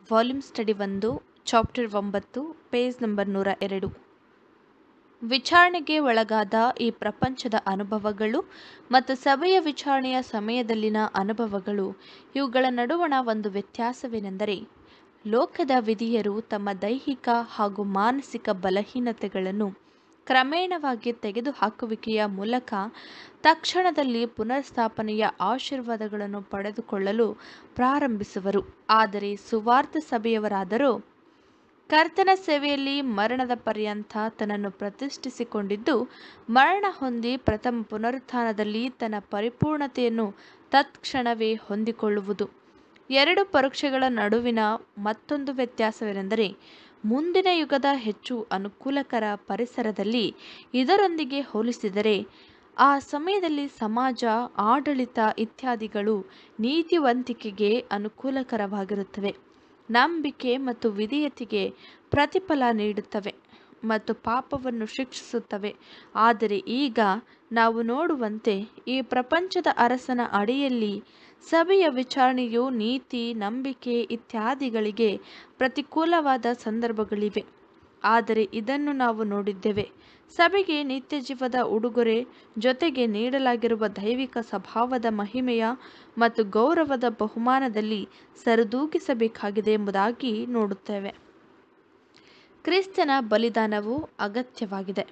volume study ಒಂದು chapter ಒಂಬತ್ತು page number ನೂರ ಎರಡು ವಿಚಾರಣೆಗೆ ಒಳಗಾದ ಈ ಪ್ರಪಂಚದ ಅನುಭವಗಳು ಮತ್ತು ಸಭೆಯ ವಿಚಾರಣೆಯ ಸಮಯದಲ್ಲಿನ ಅನುಭವಗಳು ಇವುಗಳ ನಡುವಣ ಒಂದು ವ್ಯತ್ಯಾಸವೇನೆಂದರೆ ಲೋಕದ ವಿಧಿಯರು ತಮ್ಮ ದೈಹಿಕ ಹಾಗೂ ಮಾನಸಿಕ ಬಲಹೀನತೆಗಳನ್ನು ಕ್ರಮೇಣವಾಗಿ ತೆಗೆದುಹಾಕುವಿಕೆಯ ಮೂಲಕ ತಕ್ಷಣದಲ್ಲಿ ಪುನರ್ಸ್ಥಾಪನೆಯ ಆಶೀರ್ವಾದಗಳನ್ನು ಪಡೆದುಕೊಳ್ಳಲು ಪ್ರಾರಂಭಿಸುವರು ಆದರೆ ಸುವಾರ್ಥ ಸಭೆಯವರಾದರೂ ಕರ್ತನ ಸೇವೆಯಲ್ಲಿ ಮರಣದ ಪರ್ಯಂತ ತನ್ನನ್ನು ಪ್ರತಿಷ್ಠಿಸಿಕೊಂಡಿದ್ದು ಮರಣ ಹೊಂದಿ ಪ್ರಥಮ ಪುನರುತ್ಥಾನದಲ್ಲಿ ತನ್ನ ಪರಿಪೂರ್ಣತೆಯನ್ನು ತತ್ಕ್ಷಣವೇ ಹೊಂದಿಕೊಳ್ಳುವುದು ಎರಡು ಪರೀಕ್ಷೆಗಳ ನಡುವಿನ ಮತ್ತೊಂದು ವ್ಯತ್ಯಾಸವೇನೆಂದರೆ ಮುಂದಿನ ಯುಗದ ಹೆಚ್ಚು ಅನುಕೂಲಕರ ಪರಿಸರದಲ್ಲಿ ಇದರೊಂದಿಗೆ ಹೋಲಿಸಿದರೆ ಆ ಸಮಯದಲ್ಲಿ ಸಮಾಜ ಆಡಳಿತ ಇತ್ಯಾದಿಗಳು ನೀತಿವಂತಿಕೆಗೆ ಅನುಕೂಲಕರವಾಗಿರುತ್ತವೆ ನಂಬಿಕೆ ಮತ್ತು ವಿಧೇಯತೆಗೆ ಪ್ರತಿಫಲ ನೀಡುತ್ತವೆ ಮತ್ತು ಪಾಪವನ್ನು ಶಿಕ್ಷಿಸುತ್ತವೆ ಆದರೆ ಈಗ ನಾವು ನೋಡುವಂತೆ ಈ ಪ್ರಪಂಚದ ಅರಸನ ಅಡಿಯಲ್ಲಿ ಸಭೆಯ ವಿಚಾರಣೆಯು ನೀತಿ ನಂಬಿಕೆ ಇತ್ಯಾದಿಗಳಿಗೆ ಪ್ರತಿಕೂಲವಾದ ಸಂದರ್ಭಗಳಿವೆ ಆದರೆ ಇದನ್ನು ನಾವು ನೋಡಿದ್ದೇವೆ ಸಭೆಗೆ ನಿತ್ಯ ಜೀವದ ಉಡುಗೊರೆ ಜೊತೆಗೆ ನೀಡಲಾಗಿರುವ ದೈವಿಕ ಸ್ವಭಾವದ ಮಹಿಮೆಯ ಮತ್ತು ಗೌರವದ ಬಹುಮಾನದಲ್ಲಿ ಸರಿದೂಗಿಸಬೇಕಾಗಿದೆ ಎಂಬುದಾಗಿ ನೋಡುತ್ತೇವೆ ಕ್ರಿಸ್ತನ ಬಲಿದಾನವು ಅಗತ್ಯವಾಗಿದೆ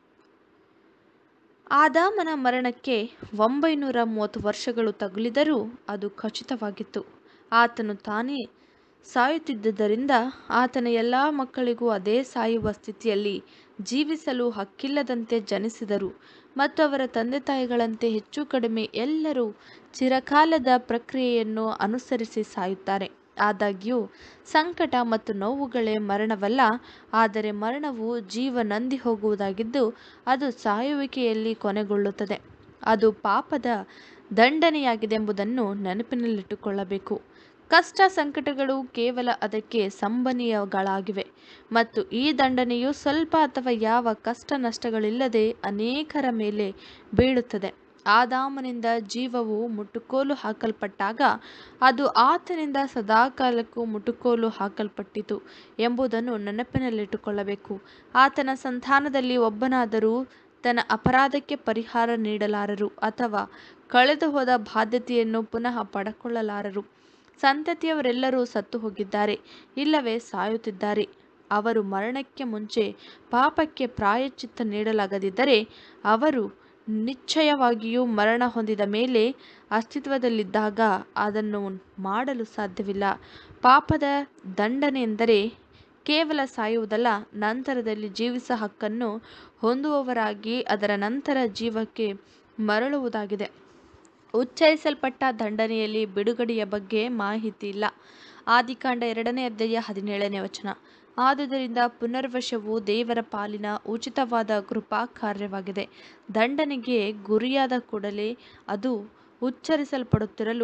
ಆದಾಮನ ಮರಣಕ್ಕೆ ಒಂಬೈನೂರ ಮೂವತ್ತು ವರ್ಷಗಳು ತಗುಲಿದರೂ ಅದು ಖಚಿತವಾಗಿತ್ತು ಆತನು ತಾನೇ ಸಾಯುತ್ತಿದ್ದುದರಿಂದ ಆತನ ಎಲ್ಲ ಮಕ್ಕಳಿಗೂ ಅದೇ ಸಾಯುವ ಸ್ಥಿತಿಯಲ್ಲಿ ಜೀವಿಸಲು ಹಕ್ಕಿಲ್ಲದಂತೆ ಜನಿಸಿದರು ಮತ್ತು ಅವರ ತಂದೆ ತಾಯಿಗಳಂತೆ ಹೆಚ್ಚು ಕಡಿಮೆ ಎಲ್ಲರೂ ಚಿರಕಾಲದ ಪ್ರಕ್ರಿಯೆಯನ್ನು ಅನುಸರಿಸಿ ಸಾಯುತ್ತಾರೆ ಆದಾಗ್ಯೂ ಸಂಕಟ ಮತ್ತು ನೋವುಗಳೇ ಮರಣವಲ್ಲ ಆದರೆ ಮರಣವು ಜೀವ ನಂದಿ ಹೋಗುವುದಾಗಿದ್ದು ಅದು ಸಾಯುವಿಕೆಯಲ್ಲಿ ಕೊನೆಗೊಳ್ಳುತ್ತದೆ ಅದು ಪಾಪದ ದಂಡನೆಯಾಗಿದೆ ಎಂಬುದನ್ನು ನೆನಪಿನಲ್ಲಿಟ್ಟುಕೊಳ್ಳಬೇಕು ಕಷ್ಟ ಸಂಕಟಗಳು ಕೇವಲ ಅದಕ್ಕೆ ಸಂಬಂಧೀಯಗಳಾಗಿವೆ ಮತ್ತು ಈ ದಂಡನೆಯು ಸ್ವಲ್ಪ ಅಥವಾ ಯಾವ ಕಷ್ಟ ನಷ್ಟಗಳಿಲ್ಲದೆ ಅನೇಕರ ಮೇಲೆ ಬೀಳುತ್ತದೆ ಆದಾಮನಿಂದ ಜೀವವು ಮುಟ್ಟುಕೋಲು ಹಾಕಲ್ಪಟ್ಟಾಗ ಅದು ಆತನಿಂದ ಸದಾಕಾಲಕ್ಕೂ ಮುಟ್ಟುಕೋಲು ಹಾಕಲ್ಪಟ್ಟಿತು ಎಂಬುದನ್ನು ನೆನಪಿನಲ್ಲಿಟ್ಟುಕೊಳ್ಳಬೇಕು ಆತನ ಸಂತಾನದಲ್ಲಿ ಒಬ್ಬನಾದರೂ ತನ್ನ ಅಪರಾಧಕ್ಕೆ ಪರಿಹಾರ ನೀಡಲಾರರು ಅಥವಾ ಕಳೆದು ಹೋದ ಬಾಧ್ಯತೆಯನ್ನು ಪುನಃ ಪಡಕೊಳ್ಳಲಾರರು ಸಂತತಿಯವರೆಲ್ಲರೂ ಸತ್ತು ಹೋಗಿದ್ದಾರೆ ಇಲ್ಲವೇ ಸಾಯುತ್ತಿದ್ದಾರೆ ಅವರು ಮರಣಕ್ಕೆ ಮುಂಚೆ ಪಾಪಕ್ಕೆ ಪ್ರಾಯಶ್ಚಿತ್ತ ನೀಡಲಾಗದಿದ್ದರೆ ಅವರು ನಿಶ್ಚಯವಾಗಿಯೂ ಮರಣ ಹೊಂದಿದ ಮೇಲೆ ಅಸ್ತಿತ್ವದಲ್ಲಿದ್ದಾಗ ಅದನ್ನು ಮಾಡಲು ಸಾಧ್ಯವಿಲ್ಲ ಪಾಪದ ದಂಡನೆ ಎಂದರೆ ಕೇವಲ ಸಾಯುವುದಲ್ಲ ನಂತರದಲ್ಲಿ ಜೀವಿಸ ಹಕ್ಕನ್ನು ಹೊಂದುವವರಾಗಿ ಅದರ ನಂತರ ಜೀವಕ್ಕೆ ಮರಳುವುದಾಗಿದೆ ಉಚ್ಚರಿಸಲ್ಪಟ್ಟ ದಂಡನೆಯಲ್ಲಿ ಬಿಡುಗಡೆಯ ಬಗ್ಗೆ ಮಾಹಿತಿ ಇಲ್ಲ ಆದಿಕಾಂಡ ಎರಡನೇ ಅಧ್ಯಾಯ ಹದಿನೇಳನೇ ವಚನ ಆದುದರಿಂದ ಪುನರ್ವಶವು ದೇವರ ಪಾಲಿನ ಉಚಿತವಾದ ಕೃಪಾ ಕಾರ್ಯವಾಗಿದೆ ದಂಡನೆಗೆ ಗುರಿಯಾದ ಕೂಡಲೇ ಅದು ಉಚ್ಚರಿಸಲ್ಪಡುತ್ತಿರಲು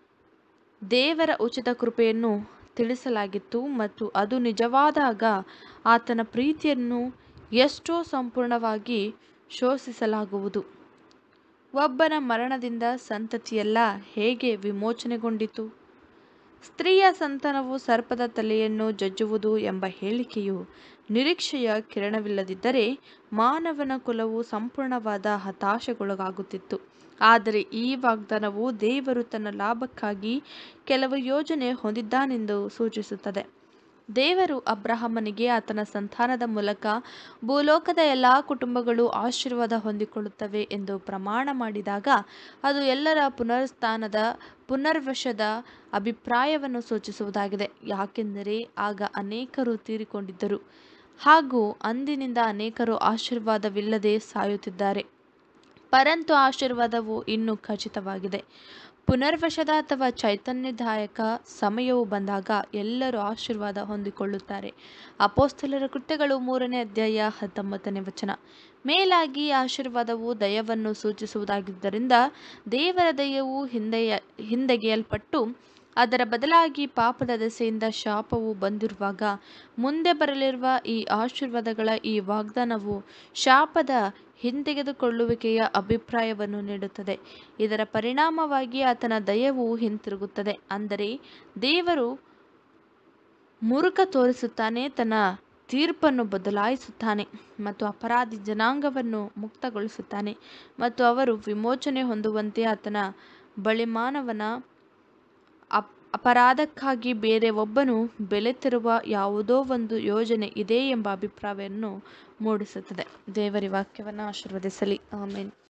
ದೇವರ ಉಚಿತ ಕೃಪೆಯನ್ನು ತಿಳಿಸಲಾಗಿತ್ತು ಮತ್ತು ಅದು ನಿಜವಾದಾಗ ಆತನ ಪ್ರೀತಿಯನ್ನು ಎಷ್ಟೋ ಸಂಪೂರ್ಣವಾಗಿ ಶೋಷಿಸಲಾಗುವುದು ಒಬ್ಬನ ಮರಣದಿಂದ ಸಂತತಿಯೆಲ್ಲ ಹೇಗೆ ವಿಮೋಚನೆಗೊಂಡಿತು ಸ್ತ್ರೀಯ ಸಂತಾನವು ಸರ್ಪದ ತಲೆಯನ್ನು ಜಜ್ಜುವುದು ಎಂಬ ಹೇಳಿಕೆಯು ನಿರೀಕ್ಷೆಯ ಕಿರಣವಿಲ್ಲದಿದ್ದರೆ ಮಾನವನ ಕುಲವು ಸಂಪೂರ್ಣವಾದ ಹತಾಶೆಗೊಳಗಾಗುತ್ತಿತ್ತು ಆದರೆ ಈ ವಾಗ್ದಾನವು ದೇವರು ತನ್ನ ಲಾಭಕ್ಕಾಗಿ ಕೆಲವು ಯೋಜನೆ ಹೊಂದಿದ್ದಾನೆಂದು ಸೂಚಿಸುತ್ತದೆ ದೇವರು ಅಬ್ರಹಾಮನಿಗೆ ಆತನ ಸಂತಾನದ ಮೂಲಕ ಭೂಲೋಕದ ಎಲ್ಲ ಕುಟುಂಬಗಳು ಆಶೀರ್ವಾದ ಹೊಂದಿಕೊಳ್ಳುತ್ತವೆ ಎಂದು ಪ್ರಮಾಣ ಮಾಡಿದಾಗ ಅದು ಎಲ್ಲರ ಪುನರುತ್ಥಾನದ ಪುನರ್ವಶದ ಅಭಿಪ್ರಾಯವನ್ನು ಸೂಚಿಸುವುದಾಗಿದೆ ಯಾಕೆಂದರೆ ಆಗ ಅನೇಕರು ತೀರಿಕೊಂಡಿದ್ದರು ಹಾಗೂ ಅಂದಿನಿಂದ ಅನೇಕರು ಆಶೀರ್ವಾದವಿಲ್ಲದೆ ಸಾಯುತ್ತಿದ್ದಾರೆ ಪರಂತು ಆಶೀರ್ವಾದವು ಇನ್ನೂ ಖಚಿತವಾಗಿದೆ ಪುನರ್ವಶದ ಅಥವಾ ಚೈತನ್ಯದಾಯಕ ಸಮಯವು ಬಂದಾಗ ಎಲ್ಲರೂ ಆಶೀರ್ವಾದ ಹೊಂದಿಕೊಳ್ಳುತ್ತಾರೆ ಅಪೋಸ್ತಲರ ಕೃತ್ಯಗಳು ಮೂರನೇ ಅಧ್ಯಾಯ ಹತ್ತೊಂಬತ್ತನೇ ವಚನ ಮೇಲಾಗಿ ಆಶೀರ್ವಾದವು ದಯವನ್ನು ಸೂಚಿಸುವುದಾಗಿದ್ದರಿಂದ ದೇವರ ದಯವು ಹಿಂದೆಯ ಹಿಂದೆಗೆಯಲ್ಪಟ್ಟು ಅದರ ಬದಲಾಗಿ ಪಾಪದ ದೆಸೆಯಿಂದ ಶಾಪವು ಬಂದಿರುವಾಗ ಮುಂದೆ ಬರಲಿರುವ ಈ ಆಶೀರ್ವಾದಗಳ ಈ ವಾಗ್ದಾನವು ಶಾಪದ ಹಿಂತೆಗೆದುಕೊಳ್ಳುವಿಕೆಯ ಅಭಿಪ್ರಾಯವನ್ನು ನೀಡುತ್ತದೆ ಇದರ ಪರಿಣಾಮವಾಗಿ ಆತನ ದಯವು ಹಿಂತಿರುಗುತ್ತದೆ ಅಂದರೆ ದೇವರು ಮುರುಕ ತೋರಿಸುತ್ತಾನೆ ತನ್ನ ತೀರ್ಪನ್ನು ಬದಲಾಯಿಸುತ್ತಾನೆ ಮತ್ತು ಅಪರಾಧಿ ಜನಾಂಗವನ್ನು ಮುಕ್ತಗೊಳಿಸುತ್ತಾನೆ ಮತ್ತು ಅವರು ವಿಮೋಚನೆ ಹೊಂದುವಂತೆ ಆತನ ಬಳಿ ಮಾನವನ ಅಪ್ ಅಪರಾಧಕ್ಕಾಗಿ ಬೇರೆ ಒಬ್ಬನು ಬೆಲೆ ತೆರುವ ಯಾವುದೋ ಒಂದು ಯೋಜನೆ ಇದೆ ಎಂಬ ಅಭಿಪ್ರಾಯವನ್ನು ಮೂಡಿಸುತ್ತದೆ ದೇವರಿ ವಾಕ್ಯವನ್ನು ಆಶೀರ್ವದಿಸಲಿ ಆಮೇಲೆ